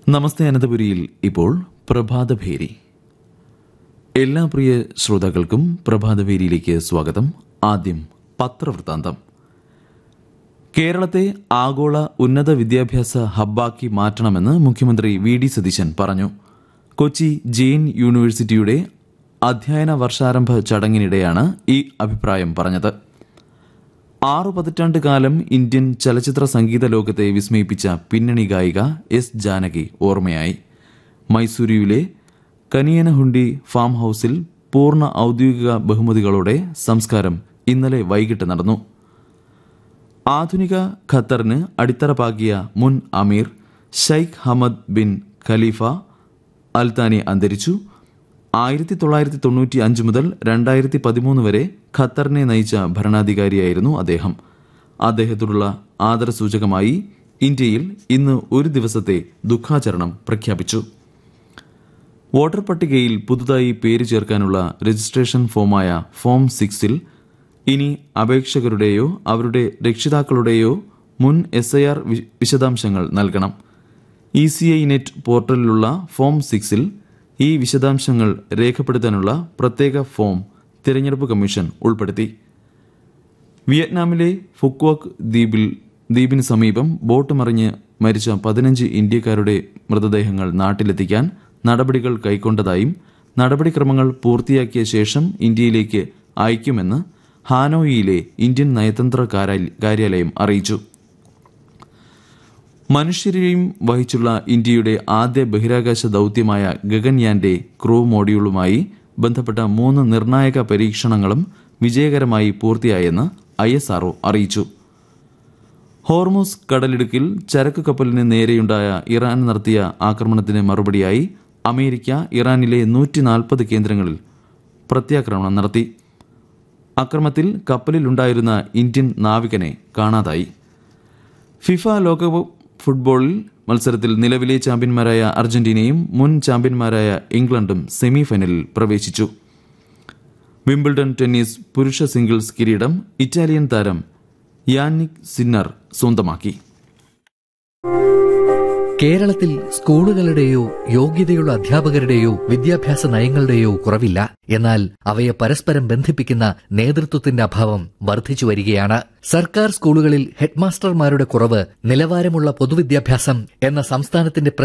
നമസ്തേ അനന്തപുരിയിൽ ഇപ്പോൾ പ്രഭാതഭേരി എല്ലാ പ്രിയ ശ്രോതാക്കൾക്കും പ്രഭാതഭേരിയിലേക്ക് സ്വാഗതം ആദ്യം പത്രവൃത്താന്തം കേരളത്തെ ആഗോള ഉന്നത വിദ്യാഭ്യാസ ഹബ്ബാക്കി മാറ്റണമെന്ന് മുഖ്യമന്ത്രി വി ഡി സതീശൻ പറഞ്ഞു കൊച്ചി ജെയിൻ യൂണിവേഴ്സിറ്റിയുടെ അധ്യയന വർഷാരംഭ ചടങ്ങിനിടെയാണ് ഈ അഭിപ്രായം പറഞ്ഞത് ആറു പതിറ്റാണ്ട് കാലം ഇന്ത്യൻ ചലച്ചിത്ര സംഗീത ലോകത്തെ വിസ്മയിപ്പിച്ച പിന്നണി ഗായിക എസ് ജാനകി ഓർമ്മയായി മൈസൂരുവിലെ കനിയനഹുണ്ടി ഫാം ഹൌസിൽ പൂർണ്ണ ഔദ്യോഗിക ബഹുമതികളോടെ സംസ്കാരം ഇന്നലെ വൈകിട്ട് നടന്നു ആധുനിക ഖത്തറിന് അടിത്തറ പാകിയ മുൻ അമീർ Sheikh Hamad bin Khalifa Al Thani അന്തരിച്ചു ആയിരത്തി തൊള്ളായിരത്തി തൊണ്ണൂറ്റി അഞ്ച് മുതൽ രണ്ടായിരത്തി പതിമൂന്ന് വരെ ഖത്തറിനെ നയിച്ച ഭരണാധികാരിയായിരുന്നു അദ്ദേഹം അദ്ദേഹത്തോടുള്ള ആദരസൂചകമായി ഇന്ത്യയിൽ ഇന്ന് ഒരു ദിവസത്തെ ദുഃഖാചരണം പ്രഖ്യാപിച്ചു വോട്ടർ പട്ടികയിൽ പുതുതായി പേര് ചേർക്കാനുള്ള രജിസ്ട്രേഷൻ ഫോമായ ഫോം സിക്സിൽ ഇനി അപേക്ഷകരുടെയോ അവരുടെ രക്ഷിതാക്കളുടെയോ മുൻ എസ് ഐ ആർ വിശദാംശങ്ങൾ നൽകണം ഇ സി ഐ നെറ്റ് പോർട്ടലിലുള്ള ഫോം സിക്സിൽ ഈ വിശദാംശങ്ങൾ രേഖപ്പെടുത്താനുള്ള പ്രത്യേക ഫോം തിരഞ്ഞെടുപ്പ് കമ്മീഷൻ ഉൾപ്പെടുത്തി വിയറ്റ്നാമിലെ ഫുക്വോക്ക് ദ്വീപിൽ ദ്വീപിന് സമീപം ബോട്ട് മറിഞ്ഞ് മരിച്ച പതിനഞ്ച് ഇന്ത്യക്കാരുടെ മൃതദേഹങ്ങൾ നാട്ടിലെത്തിക്കാൻ നടപടികൾ കൈക്കൊണ്ടതായും നടപടിക്രമങ്ങൾ പൂർത്തിയാക്കിയ ശേഷം ഇന്ത്യയിലേക്ക് അയക്കുമെന്ന് ഹാനോയിയിലെ ഇന്ത്യൻ നയതന്ത്ര കാര്യാ- കാര്യാലയം അറിയിച്ചു മനുഷ്യരെയും വഹിച്ചുള്ള ഇന്ത്യയുടെ ആദ്യ ബഹിരാകാശ ദൌത്യമായ ഗഗൻയാന്റെ ക്രൂ മോഡ്യൂളുമായി ബന്ധപ്പെട്ട മൂന്ന് നിർണായക പരീക്ഷണങ്ങളും വിജയകരമായി പൂർത്തിയായെന്ന് ഐ അറിയിച്ചു ഹോർമോസ് കടലിടുക്കിൽ ചരക്ക് കപ്പലിന് നേരെയുണ്ടായ ഇറാൻ നടത്തിയ ആക്രമണത്തിന് മറുപടിയായി അമേരിക്ക ഇറാനിലെ നൂറ്റി നാൽപ്പത് കേന്ദ്രങ്ങളിൽ പ്രത്യാക്രമണം നടത്തി അക്രമത്തിൽ കപ്പലിലുണ്ടായിരുന്ന ഇന്ത്യൻ നാവികനെ കാണാതായി ഫിഫ ലോകകപ്പ് ഫുട്ബോളിൽ മത്സരത്തിൽ നിലവിലെ ചാമ്പ്യന്മാരായ അർജന്റീനയും മുൻ ചാമ്പ്യന്മാരായ ഇംഗ്ലണ്ടും സെമിഫൈനലിൽ പ്രവേശിച്ചു വിംബിൾഡൺ ടെന്നീസ് പുരുഷ സിംഗിൾസ് കിരീടം ഇറ്റാലിയൻ താരം യാനിക് സിന്നർ സ്വന്തമാക്കി കേരളത്തിൽ സ്കൂളുകളുടെയോ യോഗ്യതയുള്ള അധ്യാപകരുടെയോ വിദ്യാഭ്യാസ നയങ്ങളുടെയോ കുറവില്ല എന്നാൽ അവയെ പരസ്പരം ബന്ധിപ്പിക്കുന്ന നേതൃത്വത്തിന്റെ അഭാവം വർദ്ധിച്ചു വരികയാണ് സർക്കാർ സ്കൂളുകളിൽ ഹെഡ്മാസ്റ്റർമാരുടെ കുറവ് നിലവാരമുള്ള പൊതുവിദ്യാഭ്യാസം എന്ന സംസ്ഥാനത്തിന്റെ